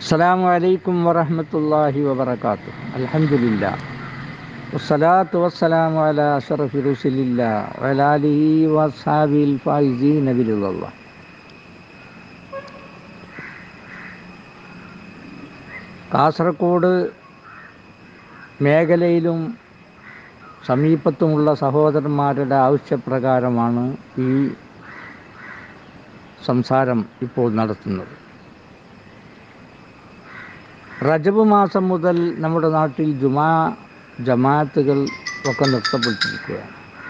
السلام عليكم ورحمة الله وبركاته الحمد لله والصلاة والسلام على أشرف رسل الله وعلى آله وأصحابه الفائزين برضا الله കാസർഗോഡ് മേഖലയിലും സമീപത്തുമുള്ള സഹോദരന്മാരുടെ ആവശ്യപ്രകാരമാണ് ഈ സംസാരം ഇപ്പോൾ നടത്തുന്നത് റജബ് മാസം മുതൽ നമ്മുടെ നാട്ടിൽ ജുമാ ജമാഅത്തുകൾ ഒക്കെ നിർത്തപ്പെട്ടിരിക്കുകയാണ്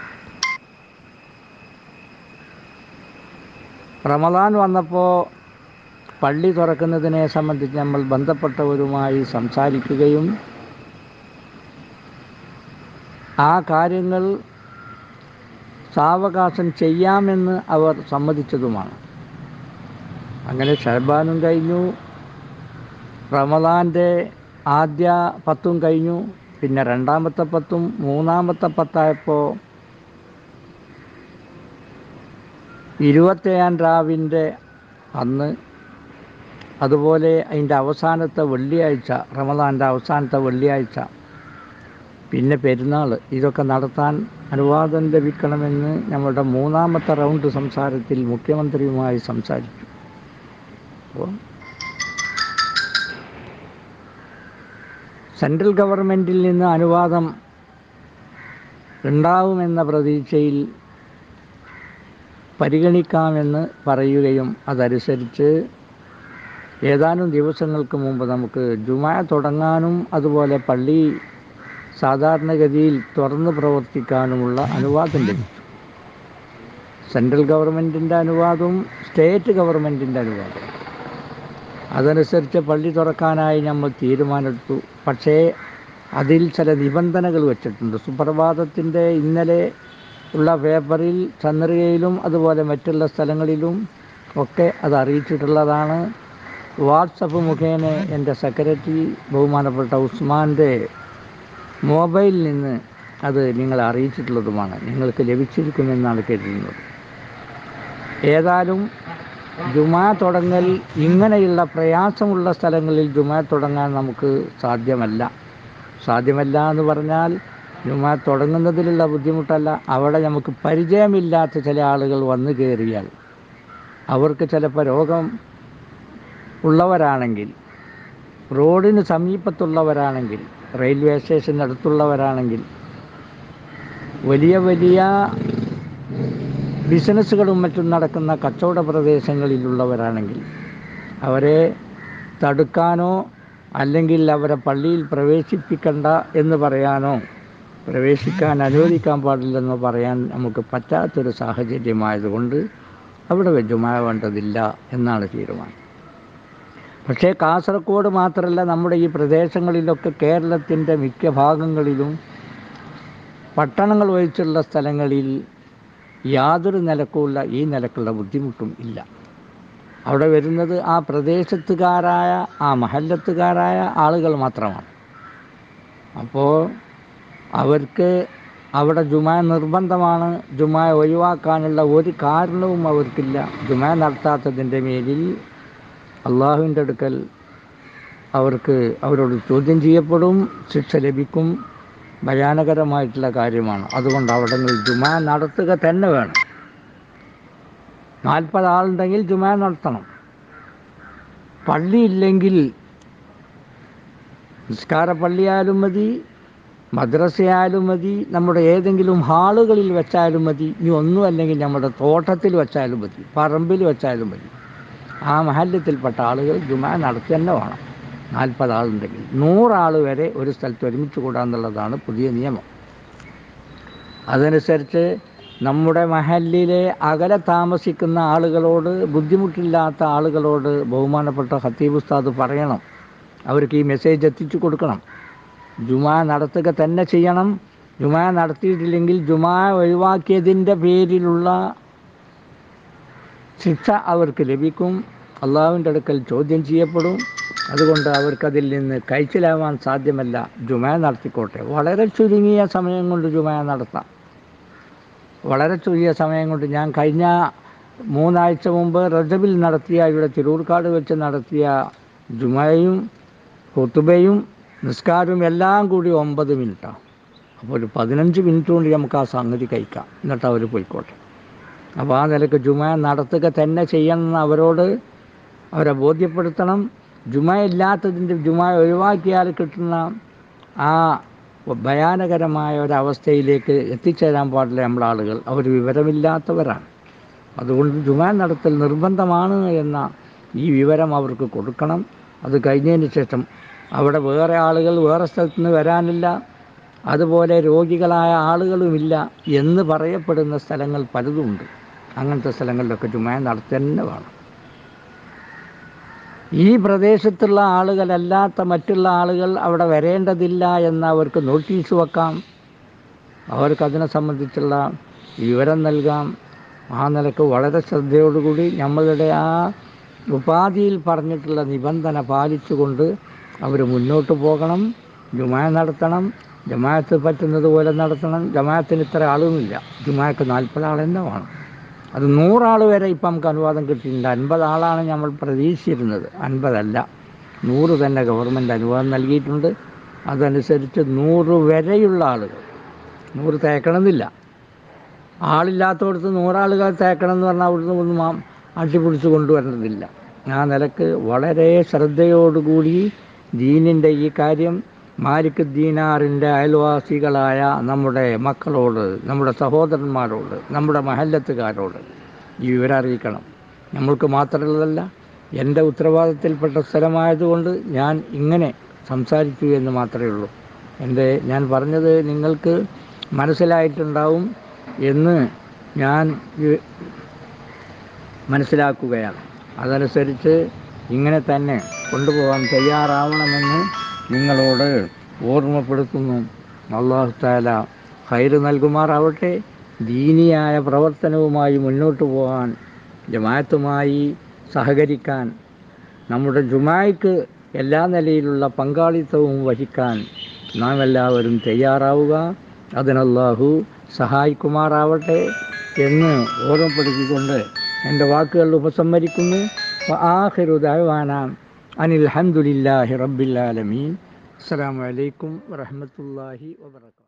റമദാൻ വന്നപ്പോൾ പള്ളി തുറക്കുന്നതിനെ സംബന്ധിച്ച് നമ്മൾ ബന്ധപ്പെട്ടവരുമായി സംസാരിക്കുകയും ആ കാര്യങ്ങൾ സാവകാശം ചെയ്യാമെന്ന് അവർ സമ്മതിച്ചതുമാണ് അങ്ങനെ ഷഹബാനും കഴിഞ്ഞു റമദാൻ്റെ ആദ്യ പത്തും കഴിഞ്ഞു പിന്നെ രണ്ടാമത്തെ പത്തും മൂന്നാമത്തെ പത്തായപ്പോൾ ഇരുപത്തേഴാം രാവിൻ്റെ അന്ന് അതുപോലെ അതിൻ്റെ അവസാനത്തെ വെള്ളിയാഴ്ച റമദാൻ്റെ അവസാനത്തെ വെള്ളിയാഴ്ച പിന്നെ പെരുന്നാൾ ഇതൊക്കെ നടത്താൻ അനുവാദം ലഭിക്കണമെന്ന് ഞങ്ങളുടെ മൂന്നാമത്തെ റൗണ്ട് സംസാരത്തിൽ മുഖ്യമന്ത്രിയുമായി സംസാരിച്ചു അപ്പോൾ സെൻട്രൽ ഗവൺമെൻറ്റിൽ നിന്ന് അനുവാദം ഉണ്ടാവുമെന്ന പ്രതീക്ഷയിൽ പരിഗണിക്കാമെന്ന് പറയുകയും അതനുസരിച്ച് ഏതാനും ദിവസങ്ങൾക്ക് മുമ്പ് നമുക്ക് ജുമാ തുടങ്ങാനും അതുപോലെ പള്ളി സാധാരണഗതിയിൽ തുറന്ന് പ്രവർത്തിക്കാനുമുള്ള അനുവാദം ലഭിച്ചു സെൻട്രൽ ഗവൺമെൻറ്റിൻ്റെ അനുവാദവും സ്റ്റേറ്റ് ഗവൺമെൻറ്റിൻ്റെ അനുവാദവും അതനുസരിച്ച് പള്ളി തുറക്കാനായി നമ്മൾ തീരുമാനമെടുത്തു പക്ഷേ അതിൽ ചില നിബന്ധനകൾ വെച്ചിട്ടുണ്ട് സുപ്രഭാതത്തിൻ്റെ ഇന്നലെ ഉള്ള പേപ്പറിൽ ചന്ദ്രികയിലും അതുപോലെ മറ്റുള്ള സ്ഥലങ്ങളിലും ഒക്കെ അത് അറിയിച്ചിട്ടുള്ളതാണ് വാട്സപ്പ് മുഖേന എൻ്റെ സെക്രട്ടറി ബഹുമാനപ്പെട്ട ഉസ്മാൻ്റെ മൊബൈലിൽ നിന്ന് അത് നിങ്ങളെ അറിയിച്ചിട്ടുള്ളതുമാണ് നിങ്ങൾക്ക് ലഭിച്ചിരിക്കുമെന്നാണ് കരുതുന്നത് ഏതായാലും ജുമാ തുടങ്ങൽ ഇങ്ങനെയുള്ള പ്രയാസമുള്ള സ്ഥലങ്ങളിൽ ജുമാ തുടങ്ങാൻ നമുക്ക് സാധ്യമല്ല സാധ്യമല്ല എന്ന് പറഞ്ഞാൽ ജുമാ തുടങ്ങുന്നതിലുള്ള ബുദ്ധിമുട്ടല്ല അവിടെ നമുക്ക് പരിചയമില്ലാത്ത ചില ആളുകൾ വന്നു കയറിയാൽ അവർക്ക് ചിലപ്പോൾ രോഗം ഉള്ളവരാണെങ്കിൽ റോഡിന് സമീപത്തുള്ളവരാണെങ്കിൽ റെയിൽവേ സ്റ്റേഷന് അടുത്തുള്ളവരാണെങ്കിൽ വലിയ വലിയ ബിസിനസ്സുകളും മറ്റും നടക്കുന്ന കച്ചവട പ്രദേശങ്ങളിലുള്ളവരാണെങ്കിൽ അവരെ തടുക്കാനോ അല്ലെങ്കിൽ അവരെ പള്ളിയിൽ പ്രവേശിപ്പിക്കണ്ട എന്ന് പറയാനോ പ്രവേശിക്കാൻ അനുവദിക്കാൻ പാടില്ലെന്ന് പറയാൻ നമുക്ക് പറ്റാത്തൊരു സാഹചര്യമായതുകൊണ്ട് അവിടെ വെജുമായ വേണ്ടതില്ല എന്നാണ് തീരുമാനം പക്ഷേ കാസർഗോഡ് മാത്രമല്ല നമ്മുടെ ഈ പ്രദേശങ്ങളിലൊക്കെ കേരളത്തിൻ്റെ മിക്ക ഭാഗങ്ങളിലും പട്ടണങ്ങൾ ഒഴിച്ചുള്ള സ്ഥലങ്ങളിൽ യാതൊരു നിലക്കുമുള്ള ഈ നിലക്കുള്ള ബുദ്ധിമുട്ടും ഇല്ല അവിടെ വരുന്നത് ആ പ്രദേശത്തുകാരായ ആ മഹല്ലത്തുകാരായ ആളുകൾ മാത്രമാണ് അപ്പോൾ അവർക്ക് അവിടെ ജുമാ നിർബന്ധമാണ് ജുമാ ഒഴിവാക്കാനുള്ള ഒരു കാരണവും അവർക്കില്ല ജുമാ നടത്താത്തതിൻ്റെ മേലിൽ അള്ളാഹുവിൻ്റെ അടുക്കൽ അവർക്ക് അവരോട് ചോദ്യം ചെയ്യപ്പെടും ശിക്ഷ ലഭിക്കും ഭയാനകരമായിട്ടുള്ള കാര്യമാണ് അതുകൊണ്ട് അവിടങ്ങളിൽ ജുമാ നടത്തുക തന്നെ വേണം നാൽപ്പത് ആളുണ്ടെങ്കിൽ ജുമാ നടത്തണം പള്ളിയില്ലെങ്കിൽ നിസ്കാര പള്ളിയായാലും മതി മദ്രസയായാലും മതി നമ്മുടെ ഏതെങ്കിലും ഹാളുകളിൽ വെച്ചാലും മതി ഇനി ഒന്നും അല്ലെങ്കിൽ നമ്മുടെ തോട്ടത്തിൽ വെച്ചാലും മതി പറമ്പിൽ വെച്ചാലും മതി ആ മഹല്യത്തിൽപ്പെട്ട ആളുകൾ ജുമാ നടത്തി തന്നെ വേണം നാൽപ്പത് ആളുണ്ടെങ്കിൽ നൂറാൾ വരെ ഒരു സ്ഥലത്ത് ഒരുമിച്ച് കൂടാന്നുള്ളതാണ് പുതിയ നിയമം അതനുസരിച്ച് നമ്മുടെ മഹല്ലിലെ അകലെ താമസിക്കുന്ന ആളുകളോട് ബുദ്ധിമുട്ടില്ലാത്ത ആളുകളോട് ബഹുമാനപ്പെട്ട ഹത്തീബ് ഉസ്താദ് പറയണം അവർക്ക് ഈ മെസ്സേജ് എത്തിച്ചു കൊടുക്കണം ജുമാ നടത്തുക തന്നെ ചെയ്യണം ജുമാ നടത്തിയിട്ടില്ലെങ്കിൽ ജുമാ ഒഴിവാക്കിയതിൻ്റെ പേരിലുള്ള ശിക്ഷ അവർക്ക് ലഭിക്കും അള്ളാഹുവിൻ്റെ അടുക്കൽ ചോദ്യം ചെയ്യപ്പെടും അതുകൊണ്ട് അവർക്കതിൽ നിന്ന് കഴിച്ചിലാവാൻ സാധ്യമല്ല ജുമാ നടത്തിക്കോട്ടെ വളരെ ചുരുങ്ങിയ സമയം കൊണ്ട് ജുമാ നടത്താം വളരെ ചുരുങ്ങിയ സമയം കൊണ്ട് ഞാൻ കഴിഞ്ഞ മൂന്നാഴ്ച മുമ്പ് റജബിൽ നടത്തിയ ഇവിടെ തിരൂർക്കാട് വെച്ച് നടത്തിയ ജുമയും ഹുത്തുബയും നിസ്കാരവും എല്ലാം കൂടി ഒമ്പത് മിനിറ്റാണ് അപ്പോൾ ഒരു പതിനഞ്ച് മിനിറ്റ് കൊണ്ട് നമുക്ക് ആ സംഗതി കഴിക്കാം എന്നിട്ട് അവർ പോയിക്കോട്ടെ അപ്പോൾ ആ നിലക്ക് ജുമ നടത്തുക തന്നെ ചെയ്യണമെന്ന് അവരോട് അവരെ ബോധ്യപ്പെടുത്തണം ജുമ ഇല്ലാത്തതിൻ്റെ ജുമ ഒഴിവാക്കിയാൽ കിട്ടുന്ന ആ ഭയാനകരമായ ഒരവസ്ഥയിലേക്ക് എത്തിച്ചേരാൻ പാടില്ല നമ്മുടെ ആളുകൾ അവർ വിവരമില്ലാത്തവരാണ് അതുകൊണ്ട് ജുമ നടത്തൽ നിർബന്ധമാണ് എന്ന ഈ വിവരം അവർക്ക് കൊടുക്കണം അത് കഴിഞ്ഞതിന് ശേഷം അവിടെ വേറെ ആളുകൾ വേറെ സ്ഥലത്ത് നിന്ന് വരാനില്ല അതുപോലെ രോഗികളായ ആളുകളുമില്ല എന്ന് പറയപ്പെടുന്ന സ്ഥലങ്ങൾ പലതുമുണ്ട് അങ്ങനത്തെ സ്ഥലങ്ങളിലൊക്കെ ജുമ നടത്തന്നെ വേണം ഈ പ്രദേശത്തുള്ള ആളുകളല്ലാത്ത മറ്റുള്ള ആളുകൾ അവിടെ വരേണ്ടതില്ല എന്ന് അവർക്ക് നോട്ടീസ് വെക്കാം അവർക്കതിനെ സംബന്ധിച്ചുള്ള വിവരം നൽകാം ആ നിലക്ക് വളരെ ശ്രദ്ധയോടുകൂടി നമ്മളുടെ ആ ഉപാധിയിൽ പറഞ്ഞിട്ടുള്ള നിബന്ധന പാലിച്ചുകൊണ്ട് അവർ മുന്നോട്ട് പോകണം ജുമാ നടത്തണം ജമാഅത്ത് പറ്റുന്നത് പോലെ നടത്തണം ജമാഅത്തിന് ഇത്ര ആളൊന്നുമില്ല ജുമാക്ക് നാൽപ്പത് ആൾ തന്നെ വേണം അത് നൂറാൾ വരെ ഇപ്പം നമുക്ക് അനുവാദം കിട്ടിയിട്ടുണ്ട് അൻപത് ആളാണ് നമ്മൾ പ്രതീക്ഷിച്ചിരുന്നത് അൻപതല്ല നൂറ് തന്നെ ഗവൺമെൻറ് അനുവാദം നൽകിയിട്ടുണ്ട് അതനുസരിച്ച് നൂറ് വരെയുള്ള ആളുകൾ നൂറ് തേക്കണമെന്നില്ല ആളില്ലാത്തടത്ത് നൂറാളുകൾ തേക്കണം എന്ന് പറഞ്ഞാൽ അവിടുന്ന് ഒന്നും ആ അട്ടിപ്പിടിച്ച് കൊണ്ടുവരേണ്ടതില്ല ആ നിലക്ക് വളരെ ശ്രദ്ധയോടുകൂടി ദീനിൻ്റെ ഈ കാര്യം മാലിക് ദീനാറിൻ്റെ അയൽവാസികളായ നമ്മുടെ മക്കളോട് നമ്മുടെ സഹോദരന്മാരോട് നമ്മുടെ മഹല്ലത്തുകാരോട് ഈ വിവരം അറിയിക്കണം നമ്മൾക്ക് മാത്രമുള്ളതല്ല എൻ്റെ ഉത്തരവാദിത്തത്തിൽപ്പെട്ട സ്ഥലമായതുകൊണ്ട് ഞാൻ ഇങ്ങനെ സംസാരിച്ചു എന്ന് മാത്രമേ ഉള്ളൂ എൻ്റെ ഞാൻ പറഞ്ഞത് നിങ്ങൾക്ക് മനസ്സിലായിട്ടുണ്ടാവും എന്ന് ഞാൻ വി- മനസ്സിലാക്കുകയാണ് അതനുസരിച്ച് ഇങ്ങനെ തന്നെ കൊണ്ടുപോകാൻ തയ്യാറാവണമെന്ന് നിങ്ങളോട് ഓർമ്മപ്പെടുത്തുന്നു അള്ളാഹു താല ഹൈറ് നൽകുമാറാവട്ടെ ദീനിയായ പ്രവർത്തനവുമായി മുന്നോട്ട് പോകാൻ ജമാഅത്തുമായി സഹകരിക്കാൻ നമ്മുടെ ജുമായ്ക്ക് എല്ലാ നിലയിലുള്ള പങ്കാളിത്തവും വഹിക്കാൻ നാം എല്ലാവരും തയ്യാറാവുക അതിനല്ലാഹു സഹായിക്കുമാറാവട്ടെ എന്ന് ഓർമ്മപ്പെടുത്തിക്കൊണ്ട് എൻ്റെ വാക്കുകൾ ഉപസംഹരിക്കുന്നു ആഹിറു ദഅവാന അനിൽ ഹംദുലില്ലാഹി റബ്ബിൽ ആലമീൻ അസ്സലാമു അലൈക്കും വറഹ്മത്തുള്ളാഹി വബറകാതുഹു